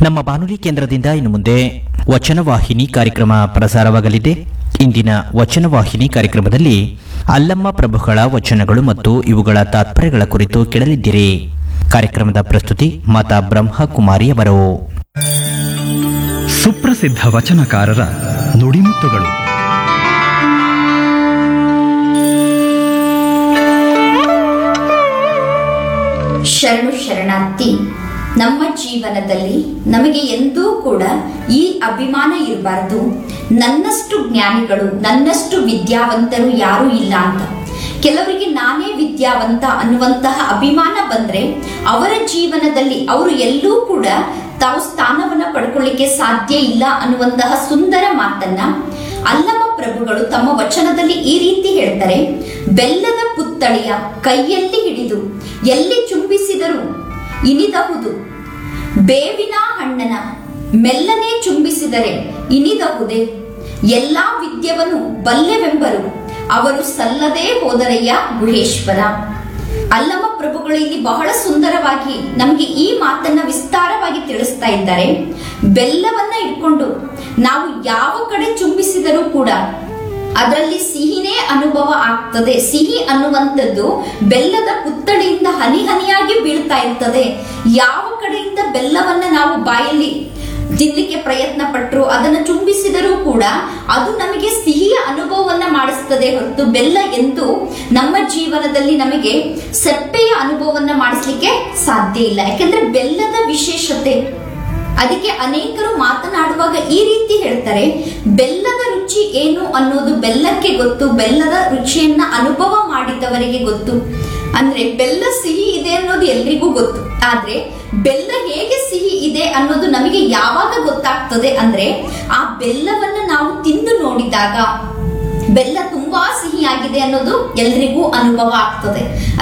ನಮ್ಮ ಬಾನುಲಿ ಕೇಂದ್ರದಿಂದ ಇನ್ನು ಮುಂದೆ ವಚನವಾಹಿನಿ ಕಾರ್ಯಕ್ರಮ ಪ್ರಸಾರವಾಗಲಿದೆ ಇಂದಿನ ವಚನವಾಹಿನಿ ಕಾರ್ಯಕ್ರಮದಲ್ಲಿ ಅಲ್ಲಮ್ಮ ಪ್ರಭುಗಳ ವಚನಗಳು ಮತ್ತು ಇವುಗಳ ತಾತ್ಪರ್ಯಗಳ ಕುರಿತು ಕೇಳಲಿದ್ದೀರಿ ಕಾರ್ಯಕ್ರಮದ ಪ್ರಸ್ತುತಿ ಮಾತಾ ಬ್ರಹ್ಮಕುಮಾರಿಯವರು ಸುಪ್ರಸಿದ್ಧ ವಚನಕಾರರ ನುಡಿಮುತ್ತುಗಳು ಶರಣು ಶರಣಾರ್ಥಿ ನಮ್ಮ ಜೀವನದಲ್ಲಿ ನಮಗೆ ಎಂದೂ ಕೂಡ ಈ ಅಭಿಮಾನ ಇರಬಾರ್ದು ನನ್ನಷ್ಟು ಜ್ಞಾನಿಗಳು ನನ್ನಷ್ಟು ವಿದ್ಯಾವಂತರು ಯಾರೂ ಇಲ್ಲ ಅಂತ ಕೆಲವರಿಗೆ ನಾನೇ ವಿದ್ಯಾವಂತ ಅನ್ನುವಂತಹ ಅಭಿಮಾನ ಬಂದ್ರೆ ಅವರ ಜೀವನದಲ್ಲಿ ಅವರು ಎಲ್ಲೂ ಕೂಡ ತಾವು ಸ್ಥಾನವನ್ನ ಪಡ್ಕೊಳ್ಳಿಕ್ಕೆ ಸಾಧ್ಯ ಇಲ್ಲ ಅನ್ನುವಂತಹ ಸುಂದರ ಮಾತನ್ನ ಅಲ್ಲಮ ಪ್ರಭುಗಳು ತಮ್ಮ ವಚನದಲ್ಲಿ ಈ ರೀತಿ ಹೇಳ್ತಾರೆ ಬೆಲ್ಲದ ಪುತ್ತಳಿಯ ಕೈಯಲ್ಲಿ ಹಿಡಿದು ಎಲ್ಲಿ ಚುಂಬಿಸಿದರೂ ಇನಿದಹುದು ಬೇವಿನ ಹಣ್ಣನ ಮೆಲ್ಲನೆ ಚುಂಬಿಸಿದರೆ ಇನಿದಹುದೇ ಎಲ್ಲಾ ವಿದ್ಯವನ್ನು ಬಲ್ಲೆವೆಂಬರು ಅವರು ಸಲ್ಲದೆ ಹೋದರಯ್ಯ ಗುಹೇಶ್ವರ ಅಲ್ಲಮ ಪ್ರಭುಗಳು ಇಲ್ಲಿ ಬಹಳ ಸುಂದರವಾಗಿ ನಮಗೆ ಈ ಮಾತನ್ನ ವಿಸ್ತಾರವಾಗಿ ತಿಳಿಸ್ತಾ ಇದ್ದಾರೆ ಬೆಲ್ಲವನ್ನ ಇಟ್ಕೊಂಡು ನಾವು ಯಾವ ಕಡೆ ಚುಂಬಿಸಿದರೂ ಕೂಡ ಅದರಲ್ಲಿ ಸಿಹಿನೇ ಅನುಭವ ಆಗ್ತದೆ ಸಿಹಿ ಅನ್ನುವಂಥದ್ದು ಬೆಲ್ಲದ ಪುತ್ತಳಿಯಿಂದ ಹನಿ ಹನಿಯಾಗಿ ಬೀಳ್ತಾ ಇರ್ತದೆ ಯಾವ ಕಡೆಯಿಂದ ಬೆಲ್ಲವನ್ನ ನಾವು ಬಾಯಲ್ಲಿ ತಿನ್ಲಿಕ್ಕೆ ಪ್ರಯತ್ನ ಪಟ್ಟರು ಅದನ್ನ ಚುಂಬಿಸಿದರೂ ಕೂಡ ಅದು ನಮಗೆ ಸಿಹಿಯ ಅನುಭವವನ್ನ ಮಾಡಿಸ್ತದೆ ಹೊರತು ಬೆಲ್ಲ ಎಂದು ನಮ್ಮ ಜೀವನದಲ್ಲಿ ನಮಗೆ ಸಪ್ಪೆಯ ಅನುಭವವನ್ನ ಮಾಡಿಸ್ಲಿಕ್ಕೆ ಸಾಧ್ಯ ಇಲ್ಲ ಯಾಕೆಂದ್ರೆ ಬೆಲ್ಲದ ವಿಶೇಷತೆ ಅದಕ್ಕೆ ಅನೇಕರು ಮಾತನಾಡುವಾಗ ಈ ರೀತಿ ಹೇಳ್ತಾರೆ ಬೆಲ್ಲದ ರುಚಿ ಏನು ಅನ್ನೋದು ಬೆಲ್ಲಕ್ಕೆ ಗೊತ್ತು ಬೆಲ್ಲದ ರುಚಿಯನ್ನ ಅನುಭವ ಮಾಡಿದವರಿಗೆ ಗೊತ್ತು ಅಂದ್ರೆ ಬೆಲ್ಲ ಸಿಹಿ ಇದೆ ಅನ್ನೋದು ಎಲ್ರಿಗೂ ಗೊತ್ತು ಆದ್ರೆ ಬೆಲ್ಲ ಹೇಗೆ ಸಿಹಿ ಇದೆ ಅನ್ನೋದು ನಮಗೆ ಯಾವಾಗ ಗೊತ್ತಾಗ್ತದೆ ಅಂದ್ರೆ ಆ ಬೆಲ್ಲವನ್ನ ನಾವು ತಿಂದು ನೋಡಿದಾಗ ಬೆಲ್ಲ ತುಂಬಾ ಸಿಹಿಯಾಗಿದೆ ಅನ್ನೋದು ಎಲ್ರಿಗೂ ಅನುಭವ ಆಗ್ತದೆ